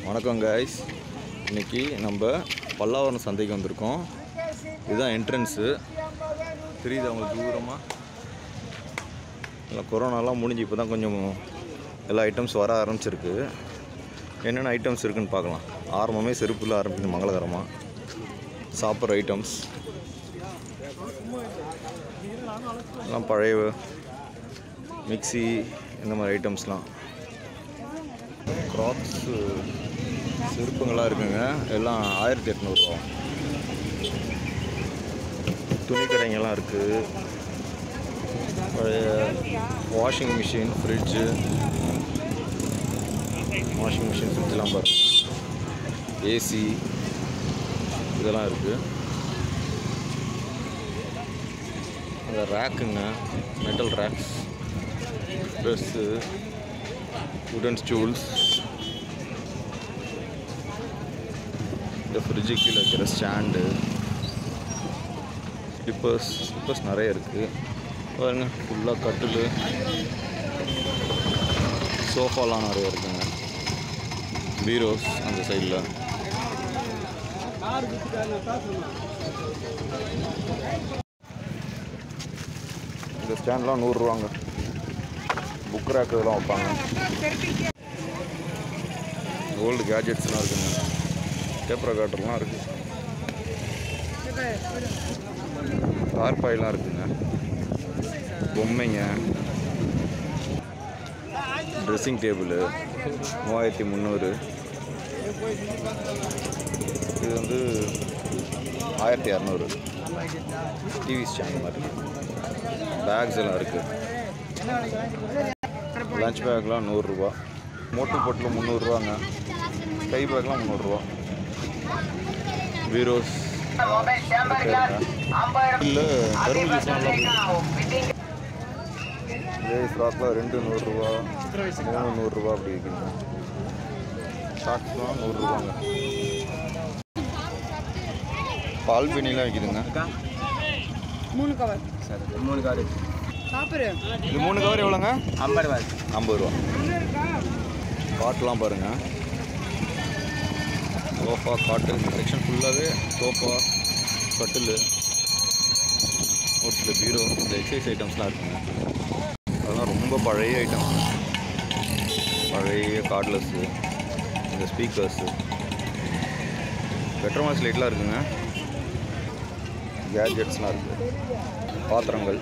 வணக்கம் கைஸ் இன்னைக்கு நம்ம பல்லாவரம் சந்தைக்கு வந்திருக்கோம் இதுதான் என்ட்ரன்ஸு தெரியுது அவங்களுக்கு தூரமாக இல்லை கொரோனாலாம் முடிஞ்சு இப்போ தான் கொஞ்சம் எல்லா ஐட்டம்ஸ் வர ஆரம்பிச்சிருக்கு என்னென்ன ஐட்டம்ஸ் இருக்குன்னு பார்க்கலாம் ஆரம்பமே செருப்புல ஆரம்பிக்குது மங்களகரமாக சாப்பிட்ற ஐட்டம்ஸ் எல்லாம் பழைய மிக்ஸி இந்த மாதிரி ஐட்டம்ஸ்லாம் க்ராக்ஸு செருப்புங்களாம் இருக்குங்க எல்லாம் ஆயிரத்தி எட்நூறுவா துணி கடைங்கெல்லாம் இருக்குது பழைய washing machine fridge washing machine ஃப்ரிட்ஜெலாம் பாருங்கள் ஏசி இதெல்லாம் இருக்குது அந்த ரேக்குங்க மெட்டல் ரேக்ஸ் ட்ரெஸ்ஸு உடன் ஸ்டூல்ஸ் இந்த ஃப்ரிட்ஜு கீழே வைக்கிற ஸ்டாண்டு ஸ்லிப்பர்ஸ் ஸ்லிப்பர்ஸ் நிறைய இருக்குது பாருங்க ஃபுல்லாக கட்டில் சோஃபாலாம் நிறைய இருக்குங்க பீரோஸ் அந்த சைடில் இந்த ஸ்டாண்ட்லாம் நூறுரூவாங்க புக் ரேக் இதெல்லாம் வைப்பாங்க ஓல்டு கேஜெட்ஸ்லாம் இருக்குங்க டேப் ரெக்கார்டர்லாம் இருக்குது தார்பாயெலாம் இருக்குங்க பொம்மைங்க ட்ரெஸ்ஸிங் டேபிள் மூவாயிரத்தி முந்நூறு இது வந்து ஆயிரத்தி இரநூறு டிவி ஸ்டாண்ட் மாதிரி பேக்ஸ் எல்லாம் இருக்குது லஞ்ச் பேக்லாம் நூறுரூவா மோட்டு பொட்டில் முந்நூறுரூவாங்க கை பேக்லாம் முந்நூறுரூவா பீரோஸ் இல்லை கரும்பு ஜூஸ்லாம் லேஸ் ராக்கில் ரெண்டு நூறுரூவா மூணு நூறுரூவா அப்படி இருக்குங்க ஷார்ட்ஸ்லாம் நூறுரூவாங்க பால் பினிலாம் விற்கிதுங்க மூணு கவர் சரி மூணு கார் சாப்பிடு இது மூணு கவர் எவ்வளோங்க ஐம்பது ரூபா ஐம்பது ரூபா காட்டெலாம் பாருங்க சோஃபா காட்டு செக்ஷன் ஃபுல்லாகவே சோஃபா கட்டில் ஒரு சில பீரோ இந்த எக்ஸசைஸ் ஐட்டம்ஸ்லாம் இருக்குங்க அதெல்லாம் ரொம்ப பழைய ஐட்டம் பழைய கார்ட்லெஸ்ஸு இந்த ஸ்பீக்கர்ஸு பெட்ரோமாஸ் லைட்லாம் இருக்குங்க கேஜெட்ஸ்லாம் இருக்குது பாத்திரங்கள்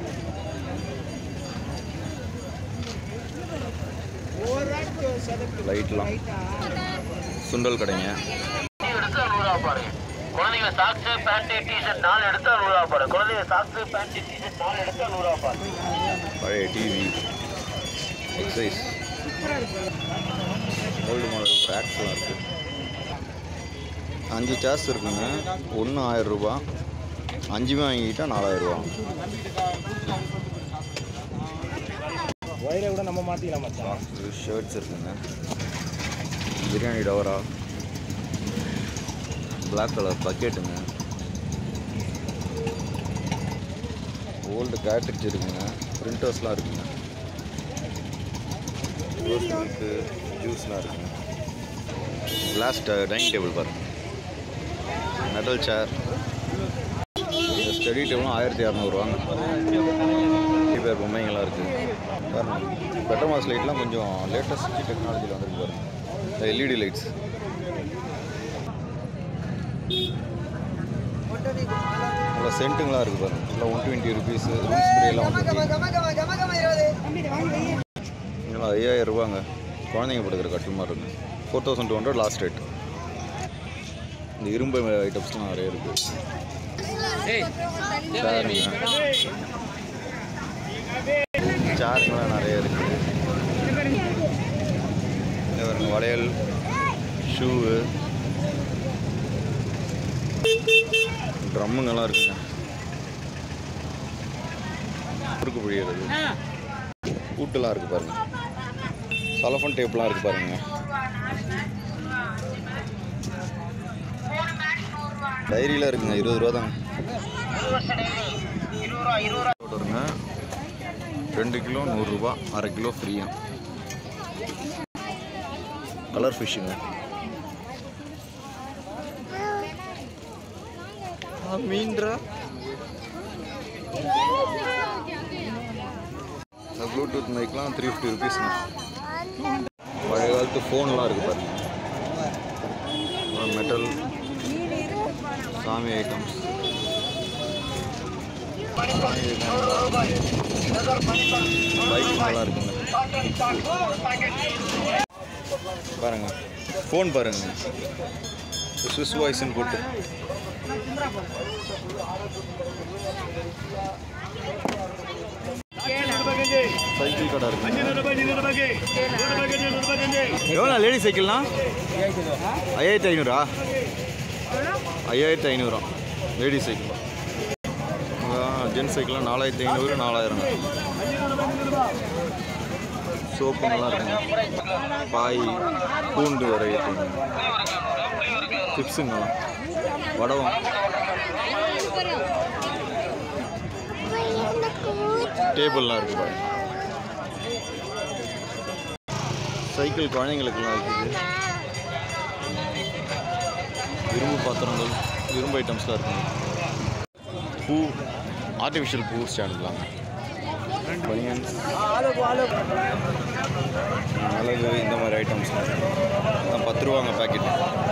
லைட்லாம் சுண்டல் கடைங்க எடுத்தா நூறுரூவா பாருங்க குழந்தைங்க சாக்ஸ் பேண்ட் டிஷர்ட் நாலு எடுத்தா நூறுரூவா பாருங்க குழந்தைங்க சாக்ஸ் பேண்ட் டிஷர்ட் நாலு எடுத்தா நூறுரூவா பாருங்க பழைய டிவி எக்ஸசைஸ் ஓல்டு மாடல் ட்ராக்ஸ்லாம் இருக்குது அஞ்சு சேர்ஸ் இருக்குங்க ஒன்று ஆயிரம் ரூபா அஞ்சுமே வாங்கிக்கிட்டால் நாலாயிரம் ரூபா ஒயரை கூட நம்ம மாற்றிக்கலாம் மச்சான் ஷர்ட்ஸ் இருக்குங்க பிரியாணி டவரா பிளாக் கலர் பக்கெட்டுங்க ஓல்டு கேட்ரிட்ஜ் இருக்குங்க பிரிண்டர்ஸ்லாம் இருக்குங்க ரோஸ் மில்க்கு ஜூஸ்லாம் இருக்குங்க கிளாஸ் டைனிங் டேபிள் பாருங்க மெட்டல் சேர் இந்த ஸ்டடி டேபிளும் ஆயிரத்தி இரநூறுவாங்க பேர் பொம்மைங்களாம் இருக்குது பாருங்க பெட்டர் மாஸ் லைட்லாம் கொஞ்சம் லேட்டஸ்ட் டெக்னாலஜியில் வந்துருக்கு பாருங்க இந்த எல்இடி லைட்ஸ் நல்லா சென்ட்டுங்களாம் இருக்குது பாருங்க நல்லா ஒன் டுவெண்ட்டி ருபீஸ் ரூம் ஸ்ப்ரேலாம் வந்து இதெல்லாம் ஐயாயிரம் ரூபாங்க குழந்தைங்க படுக்கிற கட்டில் மாதிரி இருக்குங்க four thousand two hundred last rate இந்த இரும்பு ஐட்டம்ஸ்லாம் நிறைய இருக்குது சேருங்க சேருங்கெல்லாம் நிறைய இருக்குது இந்த பாருங்க வளையல் ஷூவு ட்ரம்முங்கெல்லாம் இருக்குங்க குறுக்கு பிடிக்கிறது பூட்டெல்லாம் இருக்குது பாருங்க சலஃபன் டேப்லாம் இருக்குது பாருங்க டைரியில் இருக்குங்க இருபது ரூபா தாங்க வருங்க ரெண்டு கிலோ நூறுரூபா அரை கிலோ ஃப்ரீயா கலர் ஃபிஷ்ஷுங்க மீன்றா இந்த ப்ளூடூத் மைக்லாம் த்ரீ ஃபிஃப்டி ருபீஸ்ங்க பழைய காலத்து ஃபோன்லாம் இருக்குது பாருங்க மெட்டல் சாமி ஐட்டம்ஸ் பைக் நல்லா இருக்குங்க பாருங்க ஃபோன் பாருங்க ஸ்விஸ் வாய்ஸ்ன்னு போட்டு சைக்கிள் கடை இருக்கு எவ்வளோ லேடி சைக்கிள்னா ஐயாயிரத்தி ஐநூறா ஐயாயிரத்தி ஐநூறா லேடி சைக்கிள் ஜென்ஸ் சைக்கிள்லாம் நாலாயிரத்தி ஐநூறு நாலாயிரம் சோப்புங்கெல்லாம் இருக்குங்க பாய் பூண்டு வெரைட்டி சிப்ஸுங்கெல்லாம் வடவம் டேபிள்லாம் இருக்கு பாருங்க சைக்கிள் குழந்தைங்களுக்குலாம் இருக்குது இரும்பு பாத்திரங்கள் இரும்பு ஐட்டம்ஸ்லாம் இருக்குங்க பூ ஆர்டிஃபிஷியல் பூ ஸ்டாண்டுலாம் பனியன்ஸ் மிளகு இந்த மாதிரி ஐட்டம்ஸ்லாம் இருக்கு பத்து ரூபாங்க பேக்கெட்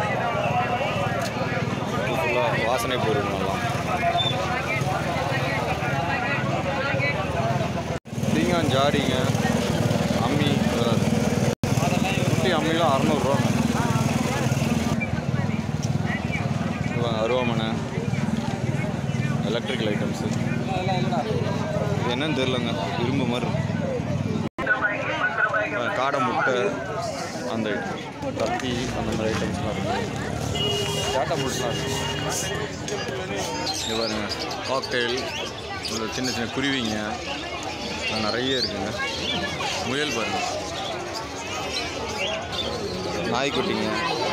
ஃபுல்லாக வாசனை பொருள் நல்லா பீங்கான் ஜாடிங்க அம்மி இதெல்லாம் இருக்கு. குட்டி அம்மிலாம் அறநூறுரூவாங்க அருவாமனை எலக்ட்ரிக்கல் ஐட்டம்ஸு இது என்னன்னு தெரிலங்க இரும்பு மாதிரி இருக்கும். அஹ் காடை முட்டை அந்த ஐட்டம் கத்தி அந்த மாதிரி ஐட்டம்ஸ்லாம் இருக்குது டாட்டா முட்லாம் இருக்குது இது பாருங்க காக்டெயில் இந்த சின்ன சின்ன குருவிங்க அது நிறைய இருக்குங்க முயல் பாருங்க நாய்க்குட்டிங்க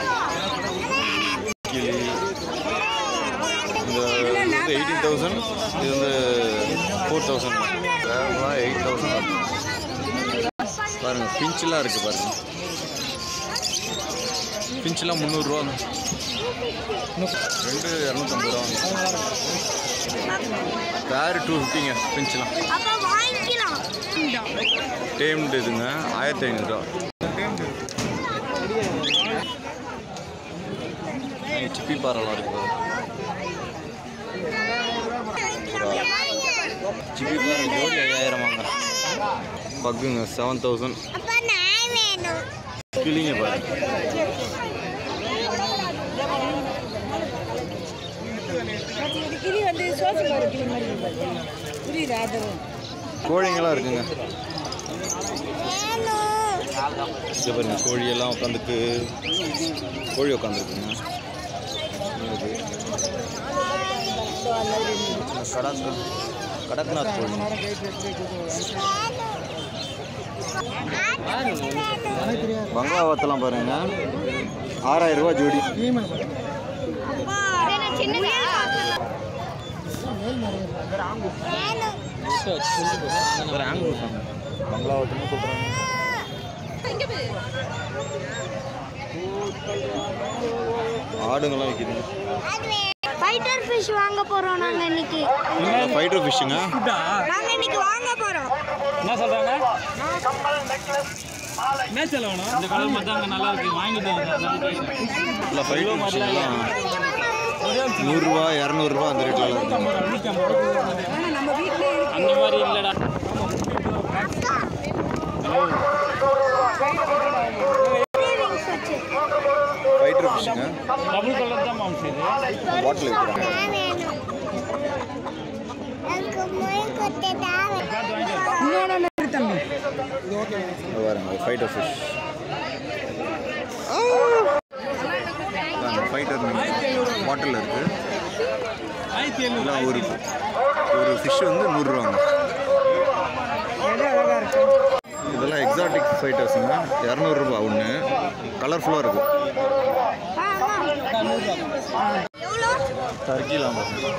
கிளி இந்த இது எயிட்டீன் தௌசண்ட் இது வந்து ஃபோர் தௌசண்ட் வேறெல்லாம் எயிட் தௌசண்ட் பாருங்க பிஞ்செலாம் இருக்குது பாருங்க பிஞ்செலாம் முந்நூறுரூவாங்க ரெண்டு இரநூத்தம்பது ரூபாங்க பேர் டூ ஃபிஃப்டிங்க பிஞ்செலாம் அப்ப வாங்கிக்கலாம் டேம்டு இதுங்க ஆயிரத்தி ஐநூறுரூவா சிப்பி பாறைலாம் இருக்குது சிப்பி பாறை ஜோடி ஐயாயிரமாங்க பக்குங்க செவன் தௌசண்ட் அப்ப நான் வேணும் கிளிங்க பாருங்க கிளி வந்து சோசு பாரு கிளி மாதிரி இருக்கு. புரியுதா அது கோழிங்கெல்லாம் இருக்குங்க வேணும் இங்கே பாருங்க கோழியெல்லாம் உட்காந்துட்டு கோழி உட்காந்துருக்குங்க கடக்கு கடக்நாத் கோழி பங்களாவத்தெல்லாம் பாருங்க ஆறாயிரம் ரூபாய் ஜோடி பங்களாவத்துன்னு கூப்பிட்றாங்க ஆடுங்கெல்லாம் விற்கிதுங்க ஃபைட்டர் ஃபிஷ் வாங்க போறோம் நாங்க இன்னைக்கு ஃபைட்டர் ஃபிஷ்ஷுங்க நாங்க இன்னைக்கு வாங்க போறோம் என்ன சொல்றாங்க என்ன செலவணும் இந்த கலர் மட்டும் அங்கே நல்லா இருக்கு வாங்கிட்டு இல்லை ஃபைட்டர் ஃபிஷ்ஷுங்கெல்லாம் நூறுரூவா இரநூறுவா அந்த ரேட்லாம் இருக்குங்க நம்ம வீட்டிலே அந்த மாதிரி இல்லைடா ஃபைட்டர் ஃபிஷ்ஷுங்க டபுள் கலர் தான் மாம்ஸ் இது பாட்டில் விற்கிறாங்க நான் வேணும் எனக்கு மொய் கொட்டை தான் இன்னொன்று இருக்கு தம்பி இது பாருங்க ஃபைட்டர் ஃபிஷ் ஃபைட்டர் பாட்டில் இருக்குது ஆயிரத்தி எழுநூறு இதெல்லாம் ஒரு ஒரு ஃபிஷ் வந்து நூறுரூவாங்க எது அழகா இருக்கு இதெல்லாம் எக்ஸாட்டிக் ஃபைட்டர்ஸுங்க இரநூறுபா ஒன்று கலர்ஃபுல்லாக இருக்கும் எவ்வளோ டர்க்கிலாம் பாருங்க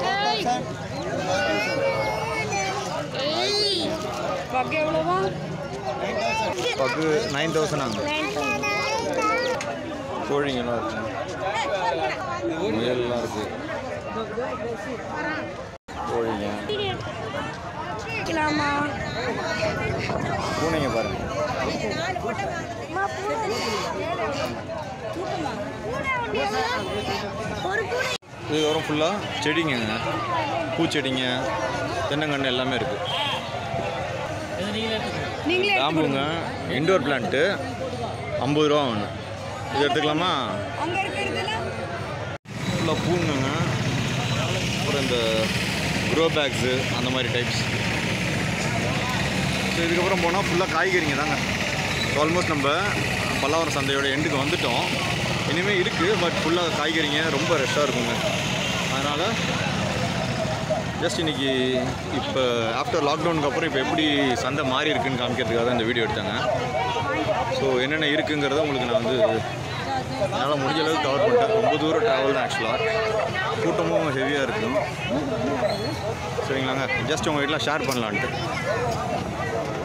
பக்கு எவ்வளோவா பக்கு நைன் தௌசண்ட் ஆகும் கோழிங்கெல்லாம் இருக்கு முயல்லாம் இருக்குது கோழிங்க வைக்கலாமா பூனைங்க பாருங்க ஒரு கூடை இது வரும் ஃபுல்லாக செடிங்க பூச்செடிங்க தென்னங்கன்று எல்லாமே இருக்குது நீங்களே பேம்புங்க இண்டோர் பிளான்ட்டு ஐம்பது ரூபா ஒன்று இது எடுத்துக்கலாமா அங்க இருக்கிறதுல ஃபுல்லாக பூங்குங்க அப்புறம் இந்த க்ரோ பேக்ஸு அந்த மாதிரி டைப்ஸ் ஸோ இதுக்கப்புறம் போனால் ஃபுல்லாக காய்கறிங்க தாங்க ஆல்மோஸ்ட் நம்ம பல்லாவரம் சந்தையோட எண்டுக்கு வந்துட்டோம் இனிமேல் இருக்குது பட் ஃபுல்லாக காய்கறிங்க ரொம்ப ரஷ்ஷாக இருக்குங்க அதனால் ஜஸ்ட் இன்னைக்கு இப்போ ஆஃப்டர் லாக்டவுனுக்கு அப்புறம் இப்போ எப்படி சந்தை மாறி இருக்குன்னு காமிக்கிறதுக்காக தான் இந்த வீடியோ எடுத்தாங்க ஸோ என்னென்ன இருக்குங்கிறத உங்களுக்கு நான் வந்து என்னால் முடிஞ்ச அளவுக்கு கவர் பண்ணிட்டேன் ரொம்ப தூரம் ட்ராவல் தான் ஆக்சுவலாக கூட்டமும் ஹெவியாக இருக்கும் சரிங்களாங்க ஜஸ்ட் உங்கள் வீட்டில் ஷேர் பண்ணலான்ட்டு